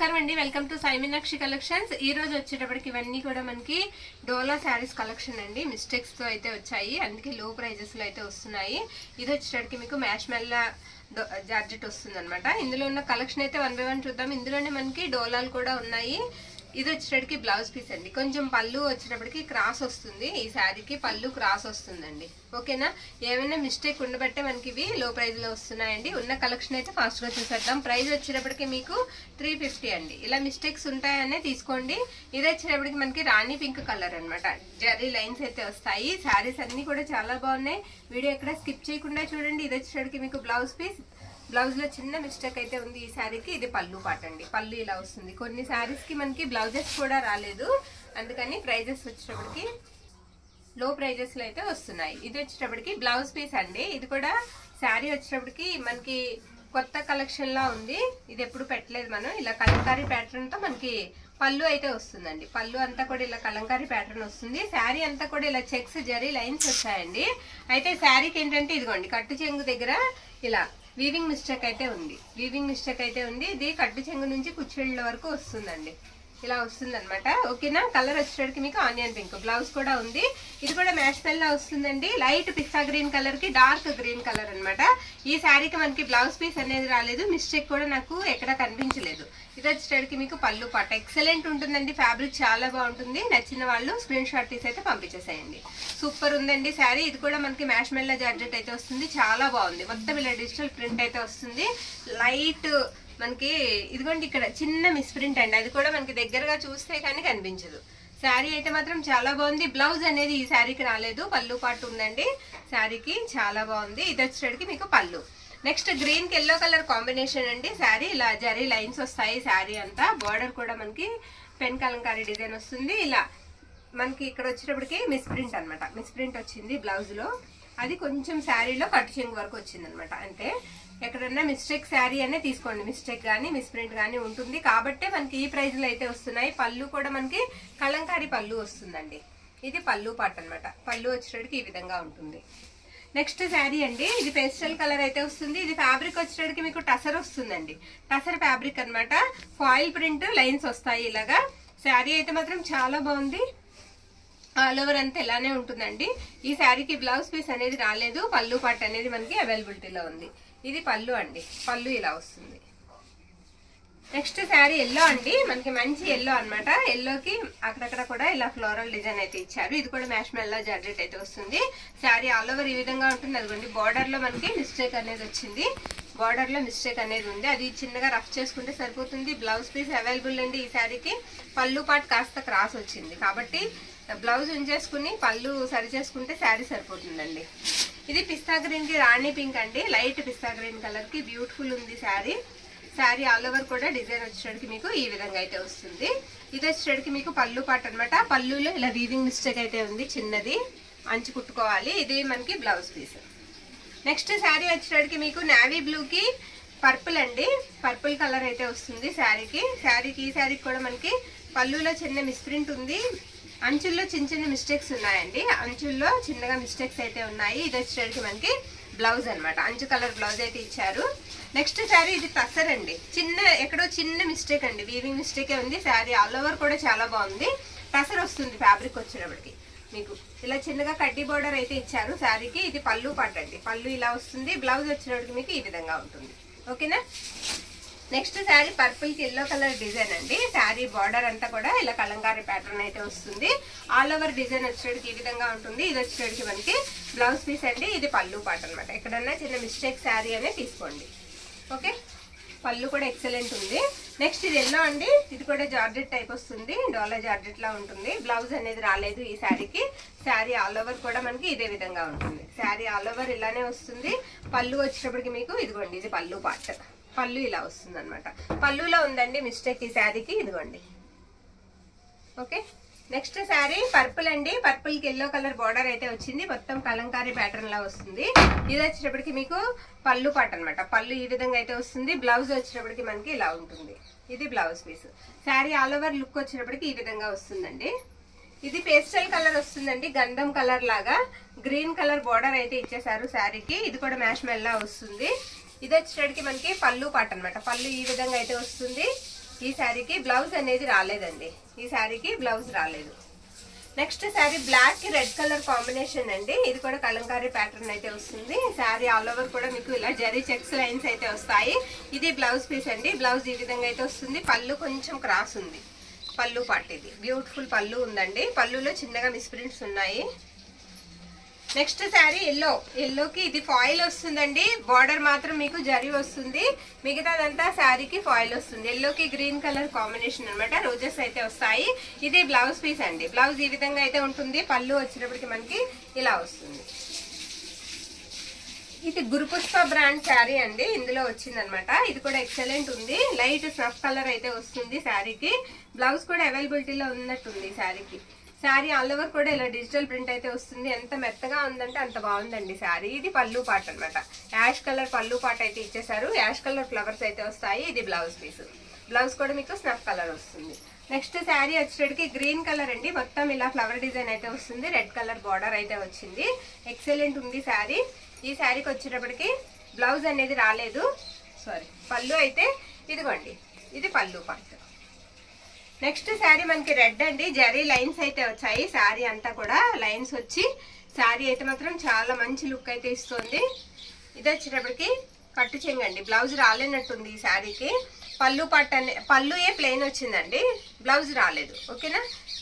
నమస్కారం అండి welcome to సైమినాక్షి collections ఈ రోజు వచ్చేటప్పటికి ఇవన్నీ కూడా మనకి డోలా శారీస్ కలెక్షన్ అండి మిస్టేక్స్ తో అయితే వచ్చాయి అందుకే లో ప్రైజెస్ లో అయితే వస్తున్నాయి ఇది వచ్చేటప్పటికి మీకు మ్యాష్ మెల్ల జార్జెట్ వస్తుంది అనమాట ఇందులో ఉన్న కలెక్షన్ అయితే వన్ బై వన్ చూద్దాం ఇందులోనే మనకి డోలాలు కూడా ఉన్నాయి ఇది వచ్చేటప్పటికి బ్లౌజ్ పీస్ అండి కొంచెం పళ్ళు వచ్చేటప్పటికి క్రాస్ వస్తుంది ఈ శారీకి పళ్ళు క్రాస్ వస్తుందండి ఓకేనా ఏమైనా మిస్టేక్ ఉండబట్టే మనకి ఇవి లో ప్రైస్ లో వస్తున్నాయండి ఉన్న కలెక్షన్ అయితే ఫాస్ట్ గా చూసేద్దాం ప్రైస్ వచ్చేటప్పటికి మీకు త్రీ ఫిఫ్టీ అండి ఇలా మిస్టేక్స్ ఉంటాయనే తీసుకోండి ఇది వచ్చేటప్పటికి మనకి రాణి పింక్ కలర్ అన్నమాట జరీ లైన్స్ అయితే వస్తాయి శారీస్ అన్ని కూడా చాలా బాగున్నాయి వీడియో ఎక్కడ స్కిప్ చేయకుండా చూడండి ఇది వచ్చేటప్పటికి మీకు బ్లౌజ్ పీస్ బ్లౌజ్ లో చిన్న మిస్టేక్ అయితే ఉంది ఈ శారీకి ఇది పళ్ళు పాట అండి పళ్ళు ఇలా వస్తుంది కొన్ని శారీస్ కి మనకి బ్లౌజెస్ కూడా రాలేదు అందుకని ప్రైజెస్ వచ్చేటప్పటికి లో ప్రైజెస్ లో అయితే వస్తున్నాయి ఇది వచ్చేటప్పటికి బ్లౌజ్ పీస్ అండి ఇది కూడా శారీ వచ్చేటప్పటికి మనకి కొత్త కలెక్షన్ లా ఉంది ఇది ఎప్పుడు పెట్టలేదు మనం ఇలా కలంకారీ ప్యాటర్న్ తో మనకి పళ్ళు అయితే వస్తుందండి పళ్ళు అంతా కూడా ఇలా కలంకారీ ప్యాటర్న్ వస్తుంది శారీ అంతా కూడా ఇలా చెక్స్ జరీ లైన్స్ వచ్చాయండి అయితే శారీకి ఏంటంటే ఇదిగోండి కట్టు చెంగు దగ్గర ఇలా వీవింగ్ మిస్టేక్ అయితే ఉంది వీవింగ్ మిస్టేక్ అయితే ఉంది ఇది కట్టు చెంగు నుంచి కుచ్చిళ్ళ వరకు వస్తుందండి ఇలా వస్తుంది అనమాట ఓకేనా కలర్ వచ్చేటప్పటికి మీకు ఆనియన్ పింక్ బ్లౌజ్ కూడా ఉంది ఇది కూడా మ్యాచ్ లా వస్తుందండి లైట్ పిస్తా గ్రీన్ కలర్ కి డార్క్ గ్రీన్ కలర్ అన్నమాట ఈ శారీకి మనకి బ్లౌజ్ పీస్ అనేది రాలేదు మిస్టేక్ కూడా నాకు ఎక్కడ కనిపించలేదు ఇది వచ్చేటప్పటికి మీకు పళ్ళు పాట ఎక్సలెంట్ ఉంటుందండి ఫ్యాబ్రిక్ చాలా బాగుంటుంది నచ్చిన వాళ్ళు స్క్రీన్ షాట్ తీసి అయితే పంపించేసేయండి సూపర్ ఉందండి శారీ ఇది కూడా మనకి మ్యాష్ మెల్లా జార్జెట్ అయితే వస్తుంది చాలా బాగుంది మొత్తం ఇలా డిజిటల్ ప్రింట్ అయితే వస్తుంది లైట్ మనకి ఇదిగోండి ఇక్కడ చిన్న మిస్ప్రింట్ అండి అది కూడా మనకి దగ్గరగా చూస్తే కానీ కనిపించదు శారీ అయితే మాత్రం చాలా బాగుంది బ్లౌజ్ అనేది ఈ శారీకి రాలేదు పళ్ళు పాటు ఉందండి శారీకి చాలా బాగుంది ఇది వచ్చేటికి మీకు పళ్ళు నెక్స్ట్ గ్రీన్ కి ఎల్లో కలర్ కాంబినేషన్ అండి శారీ ఇలా జరీ లైన్స్ వస్తాయి శారీ అంతా బార్డర్ కూడా మనకి పెన్ కలంకారీ డిజైన్ వస్తుంది ఇలా మనకి ఇక్కడ వచ్చేటప్పటికి మిస్ప్రింట్ అనమాట మిస్ప్రింట్ వచ్చింది బ్లౌజ్ లో అది కొంచెం శారీలో కట్టు చెంగు వరకు వచ్చింది అనమాట అంటే ఎక్కడన్నా మిస్టేక్ శారీ అనే తీసుకోండి మిస్టేక్ కానీ మిస్ప్రింట్ కానీ ఉంటుంది కాబట్టే మనకి ఈ ప్రైజ్ లో అయితే వస్తున్నాయి పళ్ళు కూడా మనకి కలంకారీ పళ్ళు వస్తుందండి ఇది పళ్ళు పాట అనమాట పళ్ళు వచ్చేటప్పటికి ఈ విధంగా ఉంటుంది నెక్స్ట్ శారీ అండి ఇది పేస్టల్ కలర్ అయితే వస్తుంది ఇది ఫ్యాబ్రిక్ వచ్చేటప్పటికి మీకు టసర్ వస్తుందండి టసర్ ఫ్యాబ్రిక్ అన్నమాట ఫాయిల్ ప్రింట్ లైన్స్ వస్తాయి ఇలాగా శారీ అయితే మాత్రం చాలా బాగుంది ఆల్ ఓవర్ అంతా ఇలానే ఉంటుందండి ఈ శారీకి బ్లౌజ్ పీస్ అనేది రాలేదు పళ్ళు పాట అనేది మనకి అవైలబిలిటీలో ఉంది ఇది పళ్ళు అండి పళ్ళు ఇలా వస్తుంది నెక్స్ట్ శారీ ఎల్లో అండి మనకి మంచి ఎల్లో అన్నమాట ఎల్లోకి అక్కడక్కడ కూడా ఇలా ఫ్లోరల్ డిజైన్ అయితే ఇచ్చారు ఇది కూడా మ్యాష్ మెల్లో జార్జెట్ అయితే వస్తుంది శారీ ఆల్ ఓవర్ ఈ విధంగా ఉంటుంది అదిగోండి బార్డర్ లో మనకి మిస్టేక్ అనేది వచ్చింది బార్డర్ లో మిస్టేక్ అనేది ఉంది అది చిన్నగా రఫ్ చేసుకుంటే సరిపోతుంది బ్లౌజ్ పీస్ అవైలబుల్ అండి ఈ శారీకి పళ్ళు పాటు కాస్త క్రాస్ వచ్చింది కాబట్టి బ్లౌజ్ ఉంచేసుకుని పళ్ళు సరి చేసుకుంటే శారీ సరిపోతుందండి ఇది పిస్తా గ్రీన్ కి రాణి పింక్ అండి లైట్ పిస్తా గ్రీన్ కలర్ కి బ్యూటిఫుల్ ఉంది శారీ శారీ ఆల్ ఓవర్ కూడా డిజైన్ వచ్చేటికి మీకు ఈ విధంగా అయితే వస్తుంది ఇది వచ్చేటికి మీకు పళ్ళు పాట అనమాట పళ్ళులో ఇలా వీవింగ్ మిస్టేక్ అయితే ఉంది చిన్నది అంచు కుట్టుకోవాలి ఇది మనకి బ్లౌజ్ పీస్ నెక్స్ట్ శారీ వచ్చేటికి మీకు నావీ బ్లూకి పర్పుల్ అండి పర్పుల్ కలర్ అయితే వస్తుంది శారీకి శారీకి ఈ శారీకి కూడా మనకి పళ్ళులో చిన్న మిస్ప్రింట్ ఉంది అంచుల్లో చిన్న చిన్న మిస్టేక్స్ ఉన్నాయండి అంచుల్లో చిన్నగా మిస్టేక్స్ అయితే ఉన్నాయి ఇది వచ్చేటికి మనకి బ్లౌజ్ అనమాట అంచు కలర్ బ్లౌజ్ అయితే ఇచ్చారు నెక్స్ట్ శారీ ఇది టసర్ అండి చిన్న ఎక్కడో చిన్న మిస్టేక్ అండి వీవింగ్ మిస్టేకే ఉంది శారీ ఆల్ ఓవర్ కూడా చాలా బాగుంది టసర్ వస్తుంది ఫ్యాబ్రిక్ వచ్చేటప్పటికి మీకు ఇలా చిన్నగా కడ్డీ బోర్డర్ అయితే ఇచ్చారు శారీకి ఇది పళ్ళు పట్టండి పళ్ళు ఇలా వస్తుంది బ్లౌజ్ వచ్చేటప్పటికి మీకు ఈ విధంగా ఉంటుంది ఓకేనా నెక్స్ట్ శారీ పర్పుల్ కి ఎల్లో కలర్ డిజైన్ అండి శారీ బార్డర్ అంతా కూడా ఇలా కలంకారీ ప్యాటర్న్ అయితే వస్తుంది ఆల్ ఓవర్ డిజైన్ వచ్చేటికి ఈ విధంగా ఉంటుంది ఇది వచ్చేటికి మనకి బ్లౌజ్ పీస్ అండి ఇది పళ్ళు పాట అనమాట ఎక్కడన్నా చిన్న మిస్టేక్ శారీ అనే తీసుకోండి ఓకే పళ్ళు కూడా ఎక్సలెంట్ ఉంది నెక్స్ట్ ఇది ఎల్లో అండి ఇది కూడా జార్జెట్ టైప్ వస్తుంది డోలా జార్జెట్ లా ఉంటుంది బ్లౌజ్ అనేది రాలేదు ఈ శారీకి శారీ ఆల్ ఓవర్ కూడా మనకి ఇదే విధంగా ఉంటుంది శారీ ఆల్ ఓవర్ ఇలానే వస్తుంది పళ్ళు వచ్చేటప్పటికి మీకు ఇదిగోండి ఇది పళ్ళు పార్ట్ పళ్ళు ఇలా వస్తుంది అనమాట పళ్ళులో ఉందండి మిస్టేక్ ఈ శారీకి ఇదిగోండి ఓకే నెక్స్ట్ శారీ పర్పుల్ అండి పర్పుల్ కి ఎల్లో కలర్ బార్డర్ అయితే వచ్చింది మొత్తం కలంకారీ ప్యాటర్న్ లా వస్తుంది ఇది వచ్చేటప్పటికి మీకు పళ్ళు పాట అనమాట పళ్ళు ఈ విధంగా అయితే వస్తుంది బ్లౌజ్ వచ్చేటప్పటికి మనకి ఇలా ఉంటుంది ఇది blouse piece sari all over look వచ్చేటప్పటికి ఈ విధంగా వస్తుందండి ఇది పేస్టల్ కలర్ వస్తుందండి గంధం కలర్ లాగా గ్రీన్ కలర్ బార్డర్ అయితే ఇచ్చేసారు శారీకి ఇది కూడా మ్యాష్ మెల్లా వస్తుంది ఇది వచ్చేటప్పటికి మనకి పళ్ళు పాట అనమాట పళ్ళు ఈ విధంగా అయితే వస్తుంది ఈ శారీకి బ్లౌజ్ అనేది రాలేదండి ఈ శారీకి బ్లౌజ్ రాలేదు నెక్స్ట్ శారీ బ్లాక్ కి రెడ్ కలర్ కాంబినేషన్ అండి ఇది కూడా కలంకారీ ప్యాటర్న్ అయితే వస్తుంది శారీ ఆల్ ఓవర్ కూడా మీకు ఇలా జరీ చెక్స్ లైన్స్ అయితే వస్తాయి ఇది బ్లౌజ్ పీస్ అండి బ్లౌజ్ ఈ విధంగా అయితే వస్తుంది పళ్ళు కొంచెం క్రాస్ ఉంది పళ్ళు పార్ట్ ఇది బ్యూటిఫుల్ పళ్ళు ఉందండి పళ్ళులో చిన్నగా మిస్ప్రింట్స్ ఉన్నాయి నెక్స్ట్ శారీ ఎల్లో ఎల్లోకి ఇది ఫాయిల్ వస్తుందండి బార్డర్ మాత్రం మీకు జరీ వస్తుంది మిగతాదంతా శారీకి ఫాయిల్ వస్తుంది ఎల్లోకి గ్రీన్ కలర్ కాంబినేషన్ అన్నమాట రోజెస్ అయితే వస్తాయి ఇది బ్లౌజ్ పీస్ అండి బ్లౌజ్ ఈ విధంగా అయితే ఉంటుంది పళ్ళు వచ్చినప్పటికి మనకి ఇలా వస్తుంది ఇది గురుపుష్ప బ్రాండ్ శారీ అండి ఇందులో వచ్చిందనమాట ఇది కూడా ఎక్సలెంట్ ఉంది లైట్ స్నఫ్ కలర్ అయితే వస్తుంది శారీకి బ్లౌజ్ కూడా అవైలబిలిటీలో ఉన్నట్టుంది శారీకి శారీ ఆల్ ఓవర్ కూడా ఇలా డిజిటల్ ప్రింట్ అయితే వస్తుంది ఎంత మెత్తగా ఉందంటే అంత బాగుందండి శారీ ఇది పళ్ళు పాట అన్నమాట యాష్ కలర్ పళ్ళు పాట అయితే ఇచ్చేసారు యాష్ కలర్ ఫ్లవర్స్ అయితే వస్తాయి ఇది బ్లౌజ్ పీస్ బ్లౌజ్ కూడా మీకు స్నఫ్ కలర్ వస్తుంది నెక్స్ట్ శారీ వచ్చేటికి గ్రీన్ కలర్ అండి మొత్తం ఇలా ఫ్లవర్ డిజైన్ అయితే వస్తుంది రెడ్ కలర్ బార్డర్ అయితే వచ్చింది ఎక్సలెంట్ ఉంది శారీ ఈ శారీకి వచ్చేటప్పటికి బ్లౌజ్ అనేది రాలేదు సారీ పళ్ళు అయితే ఇదిగోండి ఇది పళ్ళు పార్ట్ నెక్స్ట్ శారీ మనకి రెడ్ అండి జరీ లైన్స్ అయితే వచ్చాయి శారీ అంతా కూడా లైన్స్ వచ్చి శారీ అయితే మాత్రం చాలా మంచి లుక్ అయితే ఇస్తుంది ఇది వచ్చేటప్పటికి కట్టు చెంగండి బ్లౌజ్ రాలేనట్టుంది ఈ శారీకి పళ్ళు పట్టు అనే పళ్ళు ఏ ప్లెయిన్ వచ్చిందండి బ్లౌజ్ రాలేదు ఓకేనా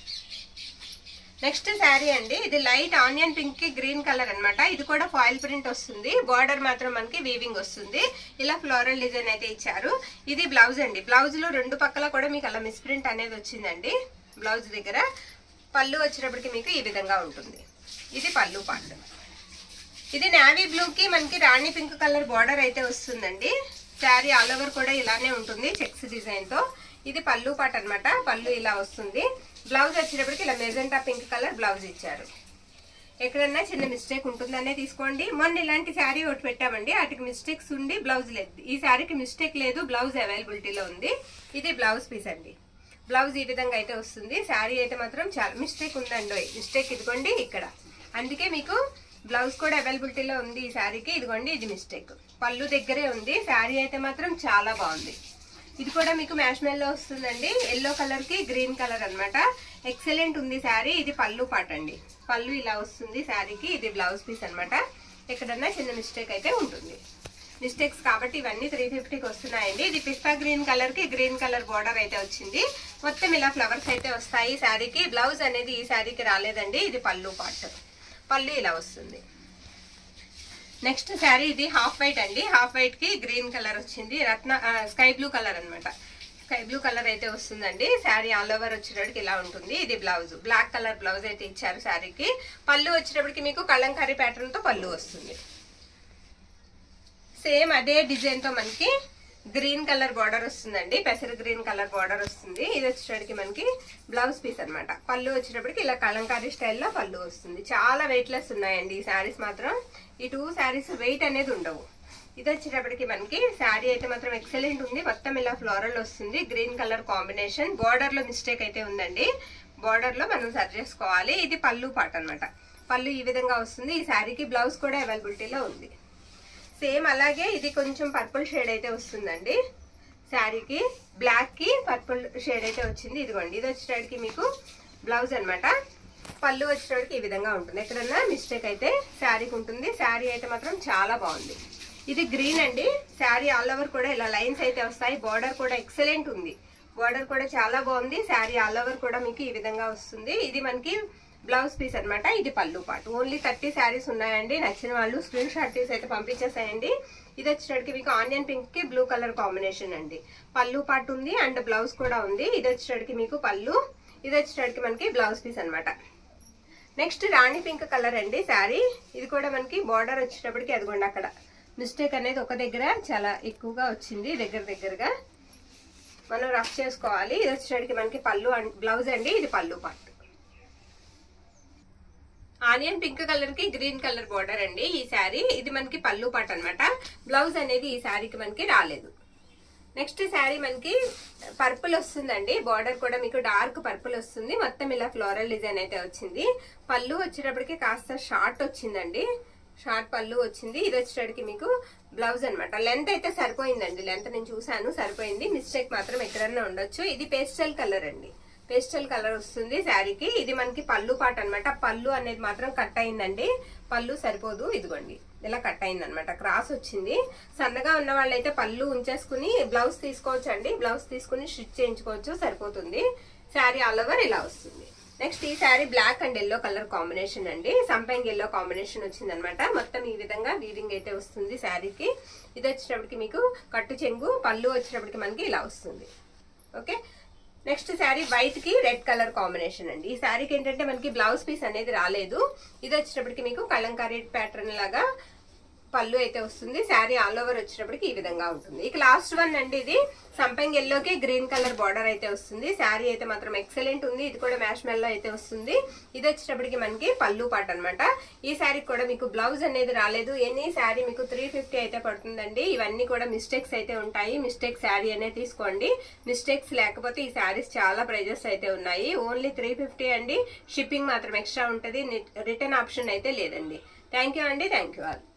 నెక్స్ట్ శారీ అండి ఇది లైట్ ఆనియన్ పింక్ కి గ్రీన్ కలర్ అన్నమాట ఇది కూడా ఫాయిల్ ప్రింట్ వస్తుంది బార్డర్ మాత్రం మనకి వీవింగ్ వస్తుంది ఇలా ఫ్లోరల్ డిజైన్ అయితే ఇచ్చారు ఇది బ్లౌజ్ అండి బ్లౌజ్ లో రెండు పక్కల కూడా మీకు అలా మిస్ప్రింట్ అనేది వచ్చిందండి బ్లౌజ్ దగ్గర పళ్ళు వచ్చినప్పటికి మీకు ఈ విధంగా ఉంటుంది ఇది పళ్ళు పార్ట్ ఇది నావీ బ్లూ కి మనకి రాణి పింక్ కలర్ బార్డర్ అయితే వస్తుందండి శారీ ఆల్ ఓవర్ కూడా ఇలానే ఉంటుంది చెక్స్ డిజైన్ తో ఇది పళ్ళు పాట అన్నమాట పళ్ళు ఇలా వస్తుంది బ్లౌజ్ వచ్చేటప్పటికి ఇలా మెజెంటా పింక్ కలర్ బ్లౌజ్ ఇచ్చారు ఎక్కడన్నా చిన్న మిస్టేక్ ఉంటుందనే తీసుకోండి మొన్న ఇలాంటి శారీ ఒకటి పెట్టామండి వాటికి మిస్టేక్స్ ఉండి బ్లౌజ్ లేదు ఈ శారీకి మిస్టేక్ లేదు బ్లౌజ్ అవైలబిలిటీలో ఉంది ఇది బ్లౌజ్ పీస్ అండి బ్లౌజ్ ఈ విధంగా అయితే వస్తుంది శారీ అయితే మాత్రం చాలా మిస్టేక్ ఉందండి మిస్టేక్ ఇదిగోండి ఇక్కడ అందుకే మీకు బ్లౌజ్ కూడా అవైలబిలిటీలో ఉంది ఈ శారీకి ఇదిగోండి ఇది మిస్టేక్ పళ్ళు దగ్గరే ఉంది శారీ అయితే మాత్రం చాలా బాగుంది ఇది కూడా మీకు మ్యాష్ మెల్లో వస్తుందండి ఎల్లో కలర్ కి గ్రీన్ కలర్ అన్నమాట ఎక్సలెంట్ ఉంది శారీ ఇది పళ్ళు పాట అండి పళ్ళు ఇలా వస్తుంది శారీకి ఇది బ్లౌజ్ పీస్ అన్నమాట ఎక్కడన్నా చిన్న మిస్టేక్ అయితే ఉంటుంది మిస్టేక్స్ కాబట్టి ఇవన్నీ త్రీ ఫిఫ్టీకి వస్తున్నాయండి ఇది పిస్తా గ్రీన్ కలర్ కి గ్రీన్ కలర్ బార్డర్ అయితే వచ్చింది మొత్తం ఇలా ఫ్లవర్స్ అయితే వస్తాయి ఈ శారీకి బ్లౌజ్ అనేది ఈ శారీకి రాలేదండి ఇది పళ్ళు పార్ట్ పళ్ళు ఇలా వస్తుంది నెక్స్ట్ శారీ ఇది హాఫ్ వైట్ అండి హాఫ్ వైట్ కి గ్రీన్ కలర్ వచ్చింది రత్న స్కై బ్లూ కలర్ అన్నమాట స్కై బ్లూ కలర్ అయితే వస్తుందండి శారీ ఆల్ ఓవర్ వచ్చేటప్పటికి ఇలా ఉంటుంది ఇది బ్లౌజ్ బ్లాక్ కలర్ బ్లౌజ్ అయితే ఇచ్చారు శారీకి పళ్ళు వచ్చేటప్పటికి మీకు కలంకారీ ప్యాటర్న్ తో పళ్ళు వస్తుంది సేమ్ అదే డిజైన్ తో మనకి గ్రీన్ కలర్ బార్డర్ వస్తుందండి పెసర గ్రీన్ కలర్ బార్డర్ వస్తుంది ఇది వచ్చేటప్పటికి మనకి బ్లౌజ్ పీస్ అన్నమాట పళ్ళు వచ్చేటప్పటికి ఇలా కలంకారీ స్టైల్లో పళ్ళు వస్తుంది చాలా వెయిట్ లెస్ ఉన్నాయండి ఈ శారీస్ మాత్రం ఈ టూ శారీస్ వెయిట్ అనేది ఉండవు ఇది వచ్చేటప్పటికి మనకి శారీ అయితే మాత్రం ఎక్సలెంట్ ఉంది మొత్తం ఇలా ఫ్లోరల్ వస్తుంది గ్రీన్ కలర్ కాంబినేషన్ బార్డర్ లో మిస్టేక్ అయితే ఉందండి బార్డర్ లో మనం సరి చేసుకోవాలి ఇది పళ్ళు పాట అన్నమాట పళ్ళు ఈ విధంగా వస్తుంది ఈ శారీకి బ్లౌజ్ కూడా అవైలబిలిటీలో ఉంది సేమ్ అలాగే ఇది కొంచెం పర్పుల్ షేడ్ అయితే వస్తుందండి శారీకి బ్లాక్ కి పర్పుల్ షేడ్ అయితే వచ్చింది ఇదిగోండి ఇది వచ్చేటడికి మీకు బ్లౌజ్ అన్నమాట పళ్ళు వచ్చేటడికి ఈ విధంగా ఉంటుంది ఎక్కడన్నా మిస్టేక్ అయితే శారీకి ఉంటుంది శారీ అయితే మాత్రం చాలా బాగుంది ఇది గ్రీన్ అండి శారీ ఆల్ ఓవర్ కూడా ఇలా లైన్స్ అయితే వస్తాయి బార్డర్ కూడా ఎక్సలెంట్ ఉంది బార్డర్ కూడా చాలా బాగుంది శారీ ఆల్ ఓవర్ కూడా మీకు ఈ విధంగా వస్తుంది ఇది మనకి బ్లౌజ్ పీస్ అన్నమాట ఇది పళ్ళు పాటు ఓన్లీ థర్టీ శారీస్ ఉన్నాయండి నచ్చిన వాళ్ళు స్క్రీన్ షాట్ తీసి అయితే పంపించేసేయండి ఇది వచ్చేటడికి మీకు ఆనియన్ పింక్ కి బ్లూ కలర్ కాంబినేషన్ అండి పళ్ళు పాటు ఉంది అండ్ బ్లౌజ్ కూడా ఉంది ఇది వచ్చేటడికి మీకు పళ్ళు ఇది వచ్చేటడికి మనకి బ్లౌజ్ పీస్ అన్నమాట నెక్స్ట్ రాణి పింక్ కలర్ అండి శారీ ఇది కూడా మనకి బార్డర్ వచ్చేటప్పటికి అదిగోండి అక్కడ మిస్టేక్ అనేది ఒక దగ్గర చాలా ఎక్కువగా వచ్చింది దగ్గర దగ్గరగా మనం రఫ్ చేసుకోవాలి ఇది వచ్చేటప్పటికి మనకి పళ్ళు అండ్ బ్లౌజ్ అండి ఇది పళ్ళు పార్ట్ ఆనియన్ పింక్ కలర్ కి గ్రీన్ కలర్ బార్డర్ అండి ఈ శారీ ఇది మనకి పళ్ళు పాట అన్నమాట బ్లౌజ్ అనేది ఈ శారీకి మనకి రాలేదు నెక్స్ట్ శారీ మనకి పర్పుల్ వస్తుందండి బార్డర్ కూడా మీకు డార్క్ పర్పుల్ వస్తుంది మొత్తం ఇలా ఫ్లోరల్ డిజైన్ అయితే వచ్చింది పళ్ళు వచ్చేటప్పటికి కాస్త షార్ట్ వచ్చిందండి షార్ట్ పళ్ళు వచ్చింది ఇది వచ్చేటడికి మీకు బ్లౌజ్ అన్నమాట లెంత్ అయితే సరిపోయిందండి లెంత్ నేను చూసాను సరిపోయింది మిస్టేక్ మాత్రం ఎక్కడన్నా ఉండొచ్చు ఇది పేస్టల్ కలర్ అండి పేస్టల్ కలర్ వస్తుంది శారీకి ఇది మనకి పళ్ళు పాట అన్నమాట పళ్ళు అనేది మాత్రం కట్ అయిందండి పళ్ళు సరిపోదు ఇదిగోండి ఇలా కట్ అయింది అనమాట క్రాస్ వచ్చింది సన్నగా ఉన్న వాళ్ళైతే పళ్ళు ఉంచేసుకుని బ్లౌజ్ తీసుకోవచ్చు అండి బ్లౌజ్ తీసుకుని స్టిచ్ చేయించుకోవచ్చు సరిపోతుంది శారీ ఆల్ ఓవర్ ఇలా వస్తుంది నెక్స్ట్ ఈ sari black and yellow colour combination అండి సంపంగ్ ఎల్లో కాంబినేషన్ వచ్చింది అనమాట మొత్తం ఈ విధంగా వీవింగ్ అయితే వస్తుంది శారీకి ఇది వచ్చేటప్పటికి మీకు కట్టు చెంగు పళ్ళు వచ్చేటప్పటికి మనకి ఇలా వస్తుంది ఓకే నెక్స్ట్ శారీ వైట్ కి రెడ్ కలర్ కాంబినేషన్ అండి ఈ శారీకి ఏంటంటే మనకి బ్లౌజ్ పీస్ అనేది రాలేదు ఇది వచ్చేటప్పటికి మీకు కలంకారీ ప్యాటర్న్ లాగా పళ్ళు అయితే వస్తుంది శారీ ఆల్ ఓవర్ వచ్చేటప్పటికి ఈ విధంగా ఉంటుంది ఇక లాస్ట్ వన్ అండి ఇది సంపంగ్ ఎల్లోకి గ్రీన్ కలర్ బార్డర్ అయితే వస్తుంది శారీ అయితే మాత్రం ఎక్సలెంట్ ఉంది ఇది కూడా మ్యాష్ మెల్లో అయితే వస్తుంది ఇది వచ్చేటప్పటికి మనకి పళ్ళు పాట అనమాట ఈ శారీకి కూడా మీకు బ్లౌజ్ అనేది రాలేదు ఎనీ శారీ మీకు త్రీ ఫిఫ్టీ అయితే పడుతుందండి ఇవన్నీ కూడా మిస్టేక్స్ అయితే ఉంటాయి మిస్టేక్ శారీ అనేది తీసుకోండి మిస్టేక్స్ లేకపోతే ఈ శారీస్ చాలా ప్రైజెస్ అయితే ఉన్నాయి ఓన్లీ త్రీ ఫిఫ్టీ అండి షిప్పింగ్ మాత్రం ఎక్స్ట్రా ఉంటుంది రిటర్న్ ఆప్షన్ అయితే లేదండి థ్యాంక్ యూ అండి థ్యాంక్ యూ ఆల్